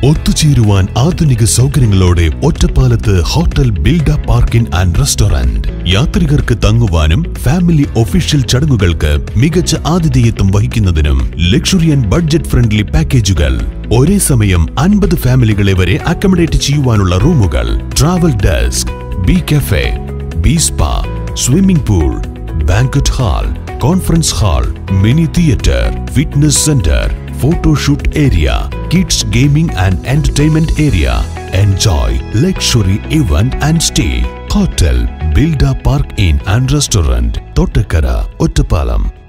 ഒത്തുചേരുവാൻ ആധുനിക സൗകര്യങ്ങളോടെ ഒറ്റപ്പാലത്ത് hotel Bilda park inn and restaurant യാത്രികർക്ക് തങ്ങുവാനും ഫാമിലി ഒഫീഷ്യൽ ചടങ്ങുകൾക്ക് മികച്ച ആതിഥേയത്വം വഹിക്കുന്നതിനും ലക്ഷറി ആൻഡ് ബഡ്ജറ്റ് ഫ്രണ്ട്ലി പാക്കേജുകൾ ഒരേ സമയം അൻപത് ഫാമിലികളെ വരെ അക്കോമഡേറ്റ് ചെയ്യുവാനുള്ള റൂമുകൾ travel desk B café B spa swimming pool banquet hall conference hall mini theatre fitness centre photoshoot area kids gaming and entertainment area enjoy luxury event and stay hotel Bilda park inn and restaurant Thottakkara Ottapalam